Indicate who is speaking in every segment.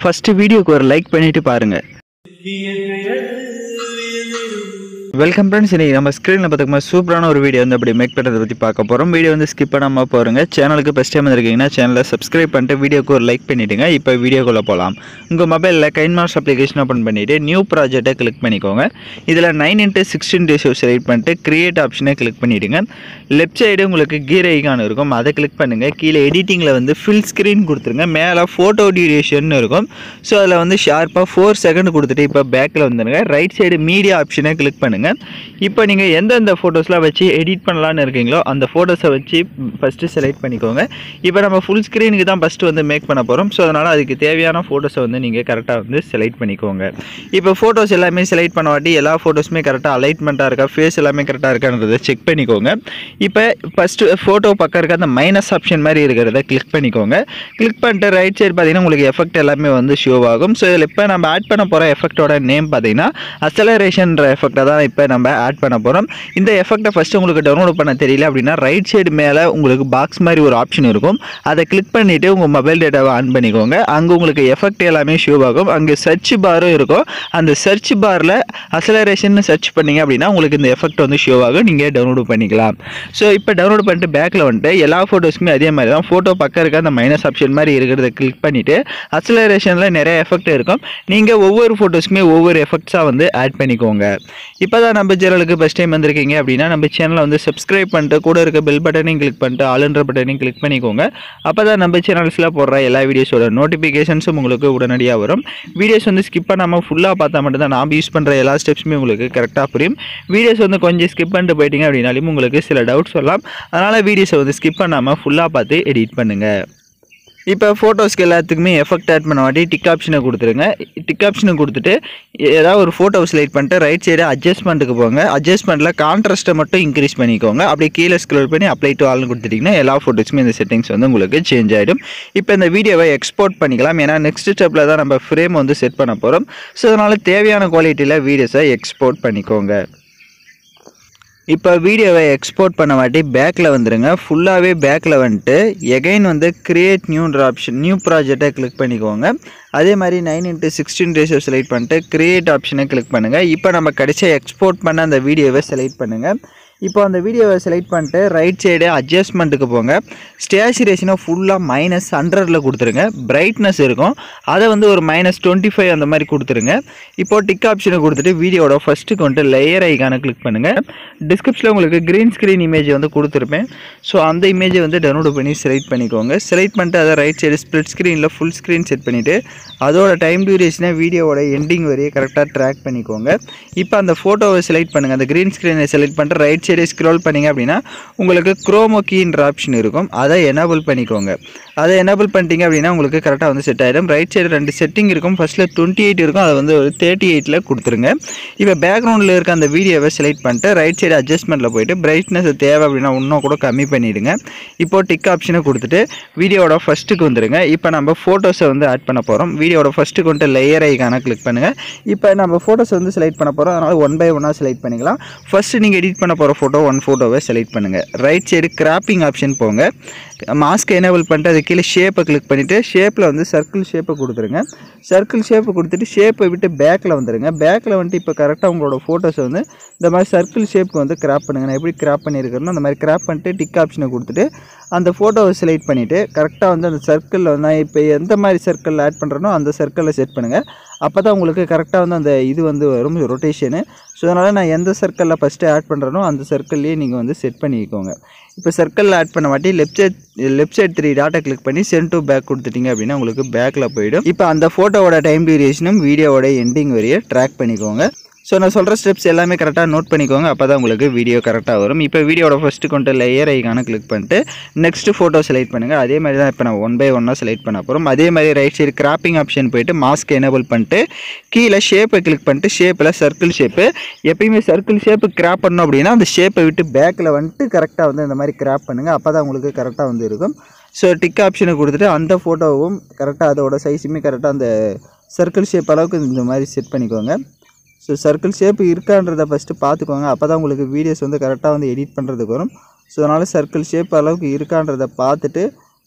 Speaker 1: first வீடியோக்கு ஒரு like பண்ணிவிட்டு பாருங்கள் வெல்கம் ஃப்ரெண்ட்ஸ் இன்னைக்கு நம்ம ஸ்க்ரீனில் பார்த்துக்கமா சூப்பரான ஒரு வீடியோ வந்து அப்படி மேக் பண்ணுறதை பற்றி பார்க்க போகிறோம் வீடியோ வந்து ஸ்கிப் பண்ணாமல் போகிறோங்க சேனலுக்கு ஃபஸ்ட் டைம் வந்திருக்கீங்கன்னா சேனலை சப்ஸ்கிரைப் பண்ணிட்டு வீடியோக்கு ஒரு லைக் பண்ணிவிடுங்க இப்போ வீடியோக்குள்ளே போகலாம் உங்கள் மொபைலில் கைன்மார்ஸ் அப்ளிகேஷன் ஓப்பன் பண்ணிவிட்டு நியூ ப்ராஜெக்ட்டை கிளிக் பண்ணிக்கோங்க இதில் nine into sixteen ratio select பண்ணிட்டு கிரியேட் ஆப்ஷனை கிளிக் பண்ணிவிடுங்க லெஃப்ட் சைடு உங்களுக்கு கீர் ஐகான் இருக்கும் அதை கிளிக் பண்ணுங்கள் கீழே எடிட்டிங்கில் வந்து ஃபில் ஸ்க்ரீன் கொடுத்துருங்க மேலே ஃபோட்டோ டியூரேஷன் இருக்கும் ஸோ அதில் வந்து ஷார்ப்பாக ஃபோர் செகண்ட் கொடுத்துட்டு இப்போ பேக்கில் வந்துடுங்க ரைட் சைடு மீடியா ஆப்ஷனை கிளிக் பண்ணுங்கள் இப்போ நீங்கள் எந்தெந்த ஃபோட்டோஸ்லாம் வச்சு எடிட் பண்ணலான்னு இருக்கீங்களோ அந்த ஃபோட்டோஸை வச்சு ஃபஸ்ட்டு செலக்ட் பண்ணிக்கோங்க இப்போ நம்ம ஃபுல் ஸ்க்ரீனுக்கு தான் ஃபஸ்ட்டு வந்து மேக் பண்ண போகிறோம் ஸோ அதனால் அதுக்கு தேவையான ஃபோட்டோஸை வந்து நீங்கள் கரெக்டாக வந்து செலக்ட் பண்ணிக்கோங்க இப்போ ஃபோட்டோஸ் எல்லாமே செலக்ட் பண்ண வாட்டி எல்லா ஃபோட்டோஸுமே கரெக்டாக அலைட்மெண்ட்டாக இருக்கா ஃபேஸ் எல்லாமே கரெக்டாக இருக்கான்றதை செக் பண்ணிக்கோங்க இப்போ ஃபஸ்ட்டு ஃபோட்டோ பக்கம் இருக்க அந்த மைனஸ் ஆப்ஷன் மாதிரி இருக்கிறத கிளிக் பண்ணிக்கோங்க கிளிக் பண்ணிட்டு ரைட் சைடு பார்த்தீங்கன்னா உங்களுக்கு எஃபெக்ட் எல்லாமே வந்து ஷோ ஆகும் ஸோ இதில் இப்போ நம்ம ஆட் பண்ண போகிற எஃபெக்ட்டோட நேம் பார்த்தீங்கன்னா அசலரேஷன்ற எஃபெக்டை தான் இப்போ நம்ம ஆட் பண்ண போகிறோம் இந்த எஃபெக்ட்டை ஃபஸ்ட்டு உங்களுக்கு டவுன்லோட் பண்ண தெரியல அப்படின்னா ரைட் சைடு மேலே உங்களுக்கு பாக்ஸ் மாதிரி ஒரு ஆப்ஷன் இருக்கும் அதை கிளிக் பண்ணிவிட்டு உங்கள் மொபைல் டேட்டாவை ஆன் பண்ணிக்கோங்க அங்கே உங்களுக்கு எஃபெக்ட் எல்லாமே ஷோ ஆகும் அங்கே சர்ச் பாரும் இருக்கும் அந்த சர்ச் பாரில் அசலரேஷன் சர்ச் பண்ணீங்க அப்படின்னா உங்களுக்கு இந்த எஃபெக்ட் வந்து ஷோ ஆகும் நீங்கள் டவுன்லோட் பண்ணிக்கலாம் ஸோ இப்போ டவுன்லோட் பண்ணிட்டு பேக்கில் வந்துட்டு எல்லா ஃபோட்டோஸுமே அதே மாதிரி தான் ஃபோட்டோ பக்கம் இருக்க அந்த மைனஸ் ஆப்ஷன் மாதிரி இருக்கிறத கிளிக் பண்ணிவிட்டு அசலரேஷனில் நிறைய எஃபெக்ட் இருக்கும் நீங்கள் ஒவ்வொரு ஃபோட்டோஸ்க்குமே ஒவ்வொரு எஃபெக்ட்ஸாக வந்து ஆட் பண்ணிக்கோங்க இப்போ தான் நம்ம சேனலுக்கு ஃபஸ்ட் டைம் வந்திருக்கீங்க அப்படின்னா நம்ம சேனலை வந்து சப்ஸ்கிரைப் பண்ணிட்டு கூட இருக்க பெல் பட்டனையும் கிளிக் பண்ணிட்டு ஆளுன்ற பட்டனையும் கிளிக் பண்ணிக்கோங்க அப்போ தான் நம்ம சேனல்ஸில் போடுற எல்லா வீடியோஸோட நோட்டிஃபிகேஷன்ஸும் உங்களுக்கு உடனடியாக வரும் வீடியோஸ் வந்து ஸ்கிப் பண்ணாமல் ஃபுல்லாக பார்த்தா மட்டும்தான் நாம் யூஸ் பண்ணுற எல்லா ஸ்டெப்ஸுமே உங்களுக்கு கரெக்டாக புரியும் வீடியோஸ் வந்து கொஞ்சம் ஸ்கிப் பண்ணிட்டு போயிட்டீங்க அப்படின்னாலும் உங்களுக்கு சில டவுட்ஸ் வரலாம் அதனால் வீடியோஸை வந்து ஸ்கிப் பண்ணாமல் ஃபுல்லாக பார்த்து எடிட் பண்ணுங்கள் இப்போ ஃபோட்டோஸ்க்கு எல்லாத்துக்குமே எஃபெக்ட் ஆட் பண்ண வாட்டி டிக் ஆப்ஷனை கொடுத்துருங்க டிக் ஆப்ஷனை கொடுத்துட்டு ஏதாவது ஒரு ஃபோட்டோ செலக்ட் பண்ணிட்டு ரைட் சைடு அட்ஜஸ்ட்மெண்ட்டுக்கு போங்க அட்ஜஸ்ட்மெண்ட்டில் கான்ட்ராஸ்ட்டை மட்டும் இன்க்ரீஸ் பண்ணிக்கோங்க அப்படியே கீழே ஸ்க்ரோல் பண்ணி அப்ளை டு ஆல்னு கொடுத்துட்டிங்கன்னா எல்லா ஃபோட்டோஸுமே இந்த செட்டிங்ஸ் வந்து உங்களுக்கு சேஞ்ச் ஆகிடும் இப்போ இந்த வீடியோவை எக்ஸ்போர்ட் பண்ணிக்கலாம் ஏன்னா நெக்ஸ்ட் ஸ்டெப்பில் தான் நம்ம ஃப்ரேம் வந்து செட் பண்ண போகிறோம் ஸோ அதனால் தேவையான குவாலிட்டியில் வீடியோஸை எக்ஸ்போர்ட் பண்ணிக்கோங்க இப்போ வீடியோவை எக்ஸ்போர்ட் பண்ண வாட்டி பேக்கில் வந்துடுங்க ஃபுல்லாகவே பேக்கில் வந்துட்டு எகைன் வந்து கிரியேட் நியூன்ற ஆப்ஷன் நியூ ப்ராஜெக்டை கிளிக் பண்ணிக்கோங்க அதே மாதிரி nine into sixteen ratio select பண்ணிட்டு கிரியேட் ஆப்ஷனை கிளிக் பண்ணுங்கள் இப்போ நம்ம கடைசியாக எக்ஸ்போர்ட் பண்ண அந்த வீடியோவை செலக்ட் பண்ணுங்கள் இப்போ அந்த வீடியோவை செலக்ட் பண்ணிட்டு ரைட் சைடு அட்ஜஸ்ட்மெண்ட்டுக்கு போங்க ஸ்டேச்சுரேஷனை ஃபுல்லாக மைனஸ் ஹண்ட்ரடில் கொடுத்துருங்க பிரைட்னஸ் இருக்கும் அதை வந்து ஒரு மைனஸ் டுவெண்ட்டி ஃபைவ் அந்த மாதிரி கொடுத்துருங்க இப்போ டிக் ஆப்ஷனை கொடுத்துட்டு வீடியோட ஃபஸ்ட்டுக்கு வந்துட்டு லேயர் ஐக்கானை கிளிக் பண்ணுங்கள் டிஸ்கிரிப்ஷனில் உங்களுக்கு க்ரீன் ஸ்க்ரீன் இமேஜ் வந்து கொடுத்துருப்பேன் ஸோ அந்த இமேஜை வந்து டவுன்லோட் பண்ணி செலக்ட் பண்ணிக்கோங்க செலக்ட் பண்ணிட்டு அதை ரைட் சைடு ஸ்ப்ளிட் ஸ்க்ரீனில் ஃபுல் ஸ்க்ரீன் செட் பண்ணிவிட்டு அதோட டைம் டியூரேஷனை வீடியோவோட எண்டிங் வரையே கரெக்டாக ட்ராக் பண்ணிக்கோங்க இப்போ அந்த ஃபோட்டோவை செலக்ட் பண்ணுங்கள் அந்த க்ரீன் ஸ்க்ரீனை செலக்ட் பண்ணிட்டு ரைட் சைடு ஸ்க்ரோல் பண்ணிங்க அப்படின்னா உங்களுக்கு குரோமோ கீன்ற ஆப்ஷன் இருக்கும் அதை எனேபிள் பண்ணிக்கோங்க அதை எனேபிள் பண்ணிட்டீங்க அப்படின்னா உங்களுக்கு கரெக்டாக வந்து செட் ஆகிடும் ரைட் சைடு ரெண்டு செட்டிங் இருக்கும் ஃபஸ்ட்டில் டுவெண்ட்டி எயிட் இருக்கும் அதை வந்து ஒரு தேர்ட்டி எயிட்டில் கொடுத்துருங்க இப்போ பேக்ரவுண்டில் இருக்க அந்த வீடியோவை செலக்ட் பண்ணிட்டு ரைட் சைடு அட்ஜஸ்ட்மெண்ட்டில் போயிட்டு பிரைட்னஸ் தேவை அப்படின்னா இன்னும் கூட கம்மி பண்ணிவிடுங்க இப்போ டிக் ஆப்ஷனை கொடுத்துட்டு வீடியோட ஃபஸ்ட்டுக்கு வந்துடுங்க இப்போ நம்ம ஃபோட்டோஸை வந்து ஆட் பண்ண போகிறோம் வீடியோட ஃபஸ்ட்டுக்கு வந்துட்டு லேயர் ஐக்கான கிளிக் பண்ணுங்கள் இப்போ நம்ம ஃபோட்டோஸ் வந்து செலக்ட் பண்ண போகிறோம் அதனால் ஒன் பை ஒன்னாக செலக்ட் பண்ணிக்கலாம் ஃபஸ்ட்டு நீங்கள் எடிட் பண்ண போகிற ஃபோட்டோ ஒன் ஃபோட்டோவை செலக்ட் பண்ணுங்கள் ரைட் சைடு கிராப்பிங் ஆப்ஷன் போங்க மாஸ்க் எனேபிள் பண்ணிட்டு அது கீழே ஷேப்பை கிளிக் பண்ணிவிட்டு ஷேப்பில் வந்து சர்க்கிள் ஷேப்பை கொடுத்துருங்க சர்க்கிள் ஷேப்பை கொடுத்துட்டு ஷேப்பை விட்டு பேக்கில் வந்துடுங்க பேக்கில் வந்துட்டு இப்போ கரெக்டாக உங்களோட ஃபோட்டோஸை வந்து இந்த மாதிரி சர்க்கிள் ஷேப்புக்கு வந்து கிராப் பண்ணுங்க நான் எப்படி கிராப் பண்ணியிருக்கிறேனோ அந்த மாதிரி கிராப் பண்ணிட்டு டிக் ஆப்ஷனை கொடுத்துட்டு அந்த ஃபோட்டோவை செலக்ட் பண்ணிவிட்டு கரெக்டாக வந்து அந்த சர்க்கிளில் வந்து நான் இப்போ எந்த மாதிரி சர்க்கிளில் ஆட் பண்ணுறேனோ அந்த சர்க்கிளில் செட் பண்ணுங்கள் அப்போ தான் உங்களுக்கு கரெக்டாக வந்து அந்த இது வந்து வரும் ரொட்டேஷனு ஸோ அதனால் நான் எந்த சர்க்கிளில் ஃபஸ்ட்டு ஆட் பண்ணுறேனோ அந்த சர்க்கிள்லேயே நீங்கள் வந்து செட் பண்ணிக்கோங்க இப்போ சர்க்கிளில் ஆட் பண்ண மாட்டி left side left side three டாட்டை கிளிக் பண்ணி சென்ட் டு பேக் கொடுத்துட்டீங்க அப்படின்னா உங்களுக்கு பேக்கில் போயிடும் இப்போ அந்த ஃபோட்டோவோட டைம் டியூரேஷனும் வீடியோவோட எண்டிங் வரையும் ட்ராக் பண்ணிக்கோங்க ஸோ நான் சொல்கிற ஸ்டெப்ஸ் எல்லாமே கரெக்டாக நோட் பண்ணிக்கோங்க அப்போ தான் உங்களுக்கு வீடியோ கரெக்டாக வரும் இப்போ வீடியோட ஃபஸ்ட்டு கொண்டு லேயர் ஐக்கான கிளிக் பண்ணிட்டு நெக்ஸ்ட் ஃபோட்டோ செலக்ட் பண்ணுங்கள் அதே மாதிரி தான் இப்போ நான் ஒன் பை ஒன்னாக செலக்ட் பண்ண போகிறோம் அதே மாதிரி ரைட் சைடு கிராப்பிங் ஆப்ஷன் போயிட்டு மாஸ்க் எனேபிள் பண்ணிட்டு கீழே ஷேப்பை கிளிக் பண்ணிட்டு ஷேப்பில் சர்க்கிள் ஷேப்பு எப்பயுமே சர்க்கிள் ஷேப்பு கிராப் பண்ணோம் அப்படின்னா அந்த ஷேப்பை விட்டு பேக்கில் வந்துட்டு கரெக்டாக வந்து இந்த மாதிரி கிராப் பண்ணுங்கள் அப்போ தான் உங்களுக்கு கரெக்டாக வந்து இருக்கும் ஸோ டிக் ஆப்ஷனை கொடுத்துட்டு அந்த ஃபோட்டோவும் கரெக்டாக அதோட சைஸுமே கரெக்டாக அந்த சர்க்கிள் ஷேப் அளவுக்கு இந்த மாதிரி செட் பண்ணிக்கோங்க ஸோ சர்க்கிள் ஷேப் இருக்கான்றதை ஃபஸ்ட்டு பார்த்துக்கோங்க அப்போ தான் உங்களுக்கு வீடியோஸ் வந்து கரெக்டாக வந்து எடிட் பண்ணுறதுக்கு வரும் ஸோ அதனால் சர்க்கிள் ஷேப் அளவுக்கு இருக்கான்றதை பார்த்துட்டு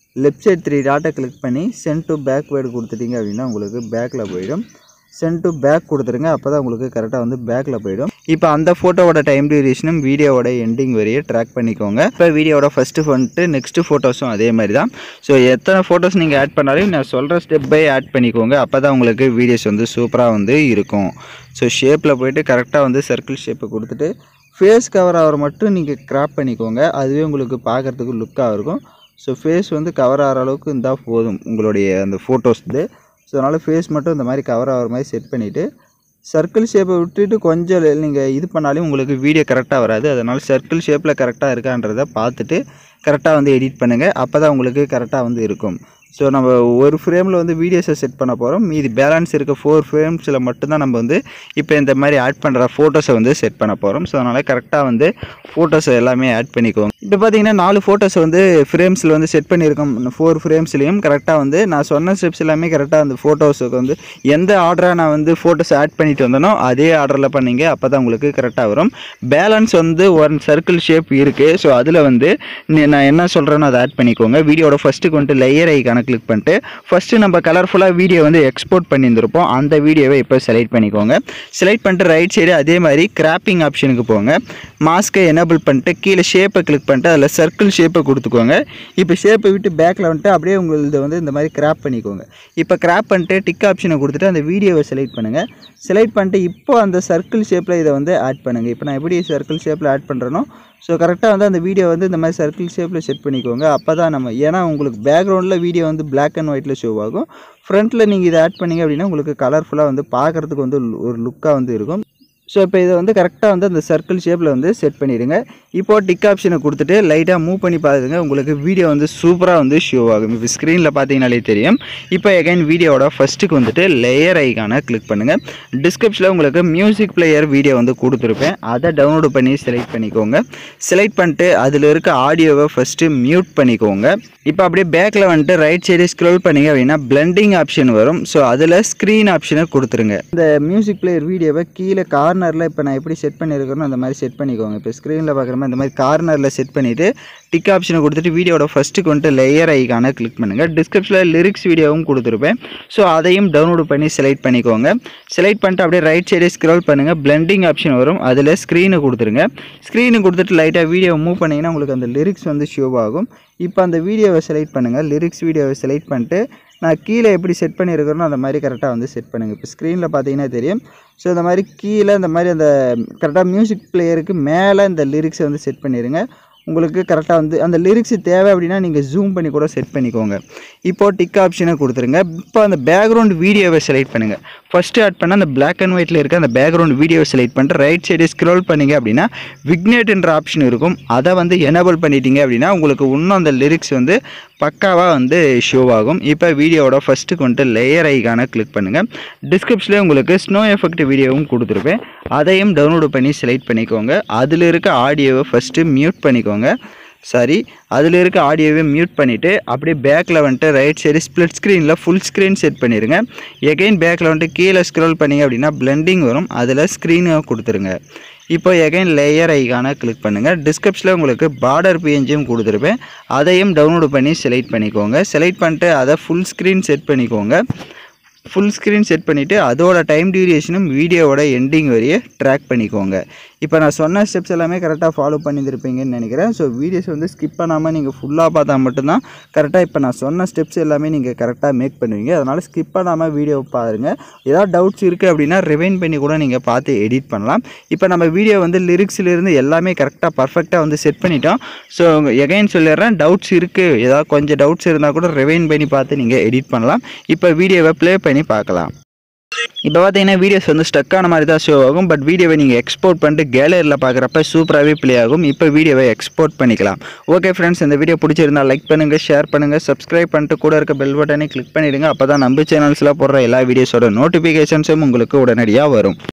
Speaker 1: லெஃப்ட் சைடு த்ரீ டாட்டை கிளிக் பண்ணி சென்ட் டு பேக்வேர்டு கொடுத்துட்டீங்க அப்படின்னா உங்களுக்கு பேக்கில் போயிடும் சென்ட் டு பேக் கொடுத்துருங்க அப்போ தான் உங்களுக்கு கரெக்டாக வந்து பேக்கில் போயிடும் இப்போ அந்த ஃபோட்டோவோட டைம் டியூரேஷனும் வீடியோவோட எண்டிங் வரையே ட்ராக் பண்ணிக்கோங்க இப்போ வீடியோவோட ஃபஸ்ட்டு வந்துட்டு நெக்ஸ்ட்டு ஃபோட்டோஸும் அதே மாதிரி தான் ஸோ எத்தனை ஃபோட்டோஸ் நீங்கள் ஆட் பண்ணாலும் நான் சொல்கிற ஸ்டெப் பை ஆட் பண்ணிக்கோங்க அப்போ தான் உங்களுக்கு வீடியோஸ் வந்து சூப்பராக வந்து இருக்கும் ஸோ ஷேப்பில் போயிட்டு கரெக்டாக வந்து சர்க்கிள் ஷேப்பை கொடுத்துட்டு ஃபேஸ் கவர் ஆகிற மட்டும் நீங்கள் கிராப் பண்ணிக்கோங்க அதுவே உங்களுக்கு பார்க்குறதுக்கு லுக்காக இருக்கும் ஸோ ஃபேஸ் வந்து கவர் ஆகிற அளவுக்கு இருந்தால் போதும் உங்களுடைய அந்த ஃபோட்டோஸ் வந்து ஸோ அதனால் ஃபேஸ் மட்டும் இந்த மாதிரி கவர் ஆகிற மாதிரி செட் பண்ணிவிட்டு சர்க்கிள் ஷேப்பை விட்டுட்டு கொஞ்சம் நீங்கள் இது பண்ணாலும் உங்களுக்கு வீடியோ கரெக்டாக வராது அதனால் சர்க்கிள் ஷேப்பில் கரெக்டாக இருக்கான்றதை பார்த்துட்டு கரெக்டாக வந்து எடிட் பண்ணுங்கள் அப்போ தான் உங்களுக்கு கரெக்டாக வந்து இருக்கும் ஸோ நம்ம ஒரு ஃப்ரேமில் வந்து வீடியோஸை செட் பண்ண போகிறோம் மீதி பேலன்ஸ் இருக்க ஃபோர் ஃப்ரேம்ஸில் மட்டும்தான் நம்ம வந்து இப்போ இந்த மாதிரி ஆட் பண்ணுற ஃபோட்டோஸை வந்து செட் பண்ண போகிறோம் ஸோ அதனால் கரெக்டாக வந்து ஃபோட்டோஸை எல்லாமே ஆட் பண்ணிக்கோங்க இப்போ பார்த்தீங்கன்னா நாலு ஃபோட்டோஸை வந்து ஃப்ரேம்ஸில் வந்து செட் பண்ணியிருக்கோம் ஃபோர் ஃப்ரேம்ஸ்லேயும் கரெக்டாக வந்து நான் சொன்ன ஸ்டெப்ஸ் எல்லாமே கரெக்டாக அந்த ஃபோட்டோஸுக்கு வந்து எந்த ஆர்டராக நான் வந்து ஃபோட்டோஸ் ஆட் பண்ணிட்டு வந்தேனோ அதே ஆர்டரில் பண்ணீங்க அப்போ தான் உங்களுக்கு கரெக்டாக வரும் பேலன்ஸ் வந்து ஒன் சர்க்கிள் ஷேப் இருக்குது ஸோ அதில் வந்து நீ- நான் என்ன சொல்கிறேனோ அதை ஆட் பண்ணிக்கோங்க வீடியோட ஃபஸ்ட்டுக்கு வந்துட்டு லேயர் ஐக்கான கிளிக் பண்ணிட்டு ஃபஸ்ட்டு நம்ம கலர்ஃபுல்லாக வீடியோ வந்து எக்ஸ்போர்ட் பண்ணியிருந்திருப்போம் அந்த வீடியோவை இப்போ செலக்ட் பண்ணிக்கோங்க செலக்ட் பண்ணிட்டு ரைட் சைடு அதே மாதிரி கிராப்பிங் ஆப்ஷனுக்கு போங்க மாஸ்க்கை எனேபிள் பண்ணிட்டு கீழே ஷேப்பை கிளிக் பண்ணிட்டு அதில் சர்க்கிள் ஷேப்பை கொடுத்துக்கோங்க இப்போ ஷேப்பை விட்டு பேக்கில் வந்துட்டு அப்படியே உங்களது வந்து இந்த மாதிரி கிராப் பண்ணிக்கோங்க இப்போ கிராப் பண்ணிட்டு டிக் ஆப்ஷனை கொடுத்துட்டு அந்த வீடியோவை செலக்ட் பண்ணுங்கள் செலக்ட் பண்ணிட்டு இப்போ அந்த சர்க்கிள் ஷேப்பில் இதை வந்து ஆட் பண்ணுங்கள் இப்போ நான் எப்படி சர்க்கிள் ஷேப்பில் ஆட் பண்ணுறேனோ ஸோ கரெக்டாக வந்து அந்த வீடியோ வந்து இந்த மாதிரி சர்க்கிள் ஷேப்பில் செட் பண்ணிக்கோங்க அப்போ தான் நம்ம ஏன்னா உங்களுக்கு பேக்ரவுண்டில் வீடியோ வந்து Black அண்ட் ஒயிட்டில் ஷோ ஆகும் ஃப்ரண்ட்டில் நீங்கள் இதை ஆட் பண்ணீங்க அப்படின்னா உங்களுக்கு கலர்ஃபுல்லாக வந்து பார்க்குறதுக்கு வந்து ஒரு லுக்காக வந்து இருக்கும் ஸோ இப்போ இதை வந்து கரெக்டாக வந்து அந்த சர்க்கிள் ஷேப்பில் வந்து செட் பண்ணிடுங்க இப்போ டிக் ஆப்ஷனை கொடுத்துட்டு லைட்டாக மூவ் பண்ணி பாருங்க உங்களுக்கு வீடியோ வந்து சூப்பராக வந்து ஷோ ஆகும் இப்போ ஸ்க்ரீனில் பார்த்தீங்கனாலே தெரியும் இப்போ எகைன் வீடியோவோட ஃபஸ்ட்டுக்கு வந்துட்டு லேயர் ஐக்கான கிளிக் பண்ணுங்கள் டிஸ்கிரிப்ஷனில் உங்களுக்கு மியூசிக் பிளேயர் வீடியோ வந்து கொடுத்துருப்பேன் அதை டவுன்லோட் பண்ணி செலக்ட் பண்ணிக்கோங்க செலக்ட் பண்ணிட்டு அதில் இருக்க ஆடியோவை ஃபஸ்ட்டு மியூட் பண்ணிக்கோங்க இப்போ அப்படியே பேக்கில் வந்துட்டு ரைட் சைடு ஸ்க்ரோல் பண்ணீங்க அப்படின்னா பிளெண்டிங் ஆப்ஷன் வரும் ஸோ அதில் ஸ்க்ரீன் ஆப்ஷனை கொடுத்துருங்க இந்த மியூசிக் பிளேயர் வீடியோவை கீழே கார்னரில் இப்போ நான் எப்படி செட் பண்ணியிருக்கிறேனோ அந்த மாதிரி செட் பண்ணிக்கோங்க இப்போ ஸ்க்ரீனில் பார்க்குற மாதிரி இந்த மாதிரி கார்னரில் செட் பண்ணிவிட்டு டிக் ஆப்ஷனை கொடுத்துட்டு வீடியோட ஃபஸ்ட்டுக்கு வந்துட்டு லேயர் ஐக்கான கிளிக் பண்ணுங்கள் டிஸ்கிரிப்ஷனில் லிரிக்ஸ் வீடியோவும் கொடுத்துருப்பேன் ஸோ அதையும் டவுன்லோட் பண்ணி செலக்ட் பண்ணிக்கோங்க செலக்ட் பண்ணிட்டு அப்படியே ரைட் சைடு ஸ்க்ரோல் பண்ணுங்கள் பிளெண்டிங் ஆப்ஷன் வரும் அதில் ஸ்க்ரீனை கொடுத்துருங்க ஸ்க்ரீனை கொடுத்துட்டு லைட்டாக வீடியோ மூவ் பண்ணிங்கன்னா உங்களுக்கு அந்த லிரிக்ஸ் வந்து ஷோ ஆகும் இப்போ அந்த வீடியோவை செலக்ட் பண்ணுங்கள் லிரிக்ஸ் வீடியோவை செலக்ட் பண்ணிட்டு நான் கீழே எப்படி செட் பண்ணியிருக்கிறேனோ அந்த மாதிரி கரெக்டாக வந்து செட் பண்ணுங்கள் இப்போ ஸ்க்ரீனில் பார்த்தீங்கன்னா தெரியும் ஸோ இந்த மாதிரி கீழே இந்த மாதிரி அந்த கரெக்டாக மியூசிக் பிளேயருக்கு மேலே இந்த லிரிக்ஸை வந்து செட் பண்ணிடுங்க உங்களுக்கு கரெக்டாக வந்து அந்த லிரிக்ஸ் தேவை அப்படின்னா நீங்கள் ஜூம் பண்ணி கூட செட் பண்ணிக்கோங்க இப்போது டிக் ஆப்ஷனை கொடுத்துருங்க இப்போ அந்த பேக்ரவுண்ட் வீடியோவை செலக்ட் பண்ணுங்கள் ஃபஸ்ட்டு ஆட் பண்ண அந்த Black அண்ட் ஒயிட்டில் இருக்க அந்த பேக்ரவுண்ட் வீடியோவை செலக்ட் பண்ணிட்டு ரைட் சைடு ஸ்க்ரோல் பண்ணீங்க அப்படின்னா விக்னேட்ன்ற ஆப்ஷன் இருக்கும் அதை வந்து எனேபிள் பண்ணிட்டீங்க அப்படின்னா உங்களுக்கு இன்னும் அந்த லிரிக்ஸ் வந்து பக்காவாக வந்து ஷோ ஆகும் இப்போ வீடியோவோட ஃபஸ்ட்டுக்கு வந்துட்டு லேயர் ஐக்கான கிளிக் பண்ணுங்கள் டிஸ்கிரிப்ஷனில் உங்களுக்கு ஸ்னோ எஃபெக்ட் வீடியோவும் கொடுத்துருப்பேன் அதையும் டவுன்லோட் பண்ணி செலக்ட் பண்ணிக்கோங்க அதில் இருக்க ஆடியோவை ஃபஸ்ட்டு மியூட் பண்ணிக்கோங்க சாரி அதில் இருக்க ஆடியோவை மியூட் பண்ணிவிட்டு அப்படியே பேக்கில் வந்துட்டு ரைட் சைடு ஸ்ப்ளிட் ஸ்க்ரீனில் ஃபுல் ஸ்க்ரீன் செட் பண்ணிடுங்க எகைன் பேக்கில் வந்துட்டு கீழே ஸ்க்ரோல் பண்ணீங்க அப்படின்னா பிளெண்டிங் வரும் அதில் ஸ்க்ரீனை கொடுத்துருங்க இப்போ எகைன் லேயர் ஐக்கான கிளிக் பண்ணுங்கள் டிஸ்கிரிப்ஷனில் உங்களுக்கு பார்டர் பிஎன்ஜியும் கொடுத்துருப்பேன் அதையும் டவுன்லோட் பண்ணி செலக்ட் பண்ணிக்கோங்க செலக்ட் பண்ணிட்டு அதை ஃபுல் ஸ்க்ரீன் செட் பண்ணிக்கோங்க ஃபுல் ஸ்க்ரீன் செட் பண்ணிவிட்டு அதோட டைம் டியூரேஷனும் வீடியோவோட எண்டிங் வரையே ட்ராக் பண்ணிக்கோங்க இப்போ நான் சொன்ன ஸ்டெப்ஸ் எல்லாமே கரெக்டாக ஃபாலோ பண்ணியிருப்பீங்கன்னு நினைக்கிறேன் ஸோ வீடியோஸ் வந்து ஸ்கிப் பண்ணாமல் நீங்கள் ஃபுல்லாக பார்த்தா மட்டும்தான் கரெக்டாக இப்போ நான் சொன்ன ஸ்டெப்ஸ் எல்லாமே நீங்கள் கரெக்டாக மேக் பண்ணுவீங்க அதனால் ஸ்கிப் பண்ணாமல் வீடியோ பாருங்கள் ஏதாவது டவுட்ஸ் இருக்குது அப்படின்னா ரிவைன் பண்ணி கூட நீங்கள் பார்த்து எடிட் பண்ணலாம் இப்போ நம்ம வீடியோ வந்து லிரிக்ஸ்லேருந்து எல்லாமே கரெக்டாக பர்ஃபெக்டாக வந்து செட் பண்ணிட்டோம் ஸோ எகைன் சொல்லிடுறேன் டவுட்ஸ் இருக்குது ஏதாவது கொஞ்சம் டவுட்ஸ் இருந்தால் கூட ரிவைன் பண்ணி பார்த்து நீங்கள் எடிட் பண்ணலாம் இப்போ வீடியோவை ப்ளே பண்ணி பார்க்கலாம் இப்போ பார்த்தீங்கன்னா வீடியோஸ் வந்து ஸ்டக் ஆன மாதிரி தான் ஷோ ஆகும் பட் வீடியோவை நீங்கள் எக்ஸ்போர்ட் பண்ணிட்டு கேலரியில் பார்க்குறப்ப சூப்பராகவே ப்ளே ஆகும் இப்போ வீடியோவை எக்ஸ்போர்ட் பண்ணிக்கலாம் ஓகே ஃப்ரெண்ட்ஸ் இந்த வீடியோ பிடிச்சிருந்தா லைக் பண்ணுங்கள் ஷேர் பண்ணுங்கள் சப்ஸ்கிரைப் பண்ணிட்டு கூட இருக்க பெல் பட்டனை கிளிக் பண்ணிவிடுங்க அப்போ தான் நம்ம சேனல்ஸில் போடுற எல்லா வீடியோஸோட நோட்டிஃபிகேஷன்ஸும் உங்களுக்கு உடனடியாக வரும்